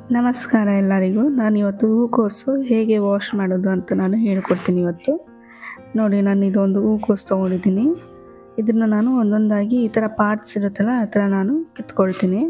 ನಮಸ್ಕಾರ ಎಲ್ಲರಿಗೂ ನಾನು ಇವತ್ತು ಹೂಕೋಸು ಹೇಗೆ ವಾಶ್ ಮಾಡೋದು ಅಂತ ನಾನು ಹೇಳ್ಕೊಡ್ತೀನಿ ಇವತ್ತು ನೋಡಿ ನಾನು ಇದೊಂದು ಹೂಕೋಸು ತೊಗೊಂಡಿದ್ದೀನಿ ಇದನ್ನು ನಾನು ಒಂದೊಂದಾಗಿ ಈ ಥರ ಪಾರ್ಟ್ಸ್ ಇರುತ್ತಲ್ಲ ಆ ಥರ ನಾನು ಕಿತ್ಕೊಳ್ತೀನಿ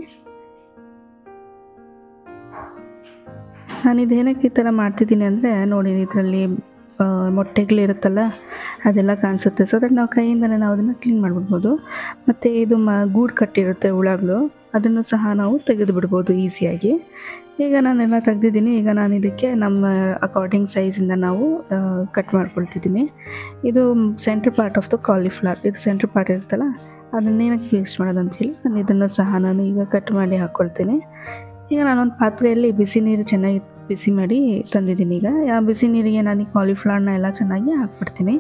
ನಾನು ಇದೇನಕ್ಕೆ ಈ ಥರ ಮಾಡ್ತಿದ್ದೀನಿ ಅಂದರೆ ನೋಡಿ ಇದರಲ್ಲಿ ಮೊಟ್ಟೆಗಳಿರುತ್ತಲ್ಲ ಅದೆಲ್ಲ ಕಾಣಿಸುತ್ತೆ ಸೊ ದಟ್ ನಾವು ಕೈಯಿಂದಲೇ ನಾವು ಅದನ್ನು ಕ್ಲೀನ್ ಮಾಡಿಬಿಡ್ಬೋದು ಮತ್ತು ಇದು ಮ ಗೂಡು ಕಟ್ಟಿರುತ್ತೆ ಹುಳಗಳು ಅದನ್ನು ಸಹ ನಾವು ತೆಗೆದು ಬಿಡ್ಬೋದು ಈಸಿಯಾಗಿ ಈಗ ನಾನೆಲ್ಲ ತೆಗ್ದಿದ್ದೀನಿ ಈಗ ನಾನು ಇದಕ್ಕೆ ನಮ್ಮ ಅಕಾರ್ಡಿಂಗ್ ಸೈಜಿಂದ ನಾವು ಕಟ್ ಮಾಡ್ಕೊಳ್ತಿದ್ದೀನಿ ಇದು centre part of the cauliflower ಇದು ಸೆಂಟ್ರ್ ಪಾರ್ಟ್ ಇರುತ್ತಲ್ಲ ಅದನ್ನೇನಕ್ಕೆ ವೇಸ್ಟ್ ಮಾಡೋದು ಅಂತೇಳಿ ನಾನು ಇದನ್ನು ಸಹ ನಾನು ಈಗ ಕಟ್ ಮಾಡಿ ಹಾಕ್ಕೊಳ್ತೀನಿ ಈಗ ನಾನೊಂದು ಪಾತ್ರೆಯಲ್ಲಿ ಬಿಸಿ ನೀರು ಚೆನ್ನಾಗಿ ಬಿಸಿ ಮಾಡಿ ತಂದಿದ್ದೀನಿ ಈಗ ಆ ಬಿಸಿ ನೀರಿಗೆ ನಾನು ಈ ಕಾಲಿಫ್ಲವರ್ನ ಎಲ್ಲ ಚೆನ್ನಾಗಿ ಹಾಕ್ಬಿಡ್ತೀನಿ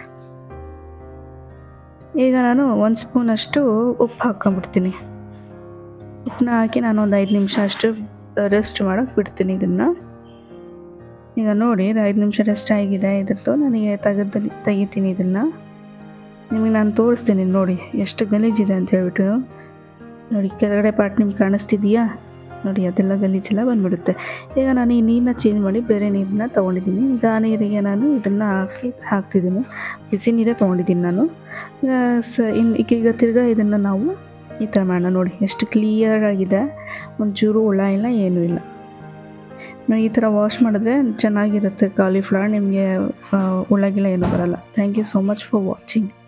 ಈಗ ನಾನು ಒಂದು ಸ್ಪೂನಷ್ಟು ಉಪ್ಪು ಹಾಕ್ಕೊಂಬಿಡ್ತೀನಿ ಉಪ್ಪನ್ನ ಹಾಕಿ ನಾನು ಒಂದು ಐದು ನಿಮಿಷ ಅಷ್ಟು ರೆಸ್ಟ್ ಮಾಡೋಕ್ಕೆ ಬಿಡ್ತೀನಿ ಇದನ್ನು ಈಗ ನೋಡಿ ಐದು ನಿಮಿಷ ರೆಸ್ಟ್ ಆಗಿದೆ ಇದ್ರದ್ದು ನನಗೆ ತೆಗೆದು ತೆಗಿತೀನಿ ಇದನ್ನು ನಿಮಗೆ ನಾನು ತೋರಿಸ್ತೀನಿ ನೋಡಿ ಎಷ್ಟು ಗಲೀಜಿದೆ ಅಂತ ಹೇಳ್ಬಿಟ್ಟು ನೋಡಿ ಕೆಳಗಡೆ ಪಾರ್ಟ್ ನಿಮ್ಗೆ ಕಾಣಿಸ್ತಿದೆಯಾ ನೋಡಿ ಅದೆಲ್ಲ ಗಲೀಜೆಲ್ಲ ಬಂದುಬಿಡುತ್ತೆ ಈಗ ನಾನು ಈ ನೀರನ್ನ ಚೇಂಜ್ ಮಾಡಿ ಬೇರೆ ನೀರನ್ನ ತೊಗೊಂಡಿದ್ದೀನಿ ಈಗ ಆ ನೀರಿಗೆ ನಾನು ಇದನ್ನು ಹಾಕಿ ಹಾಕ್ತಿದ್ದೀನಿ ಬಿಸಿ ನೀರೇ ತೊಗೊಂಡಿದ್ದೀನಿ ನಾನು ಈಗ ಸ ಇನ್ನು ಈಗ ತಿರ್ಗಾ ಇದನ್ನು ನಾವು ಈ ಥರ ಮಾಡೋಣ ನೋಡಿ ಎಷ್ಟು ಕ್ಲಿಯರ್ ಆಗಿದೆ ಒಂಚೂರು ಹುಳ ಇಲ್ಲ ಏನೂ ಇಲ್ಲ ನೋಡಿ ಈ ಥರ ವಾಶ್ ಮಾಡಿದ್ರೆ ಚೆನ್ನಾಗಿರುತ್ತೆ ಕಾಲಿಫ್ಲವರ್ ನಿಮಗೆ ಹುಳಗಿಲ್ಲ ಏನೂ ಬರಲ್ಲ thank you so much for watching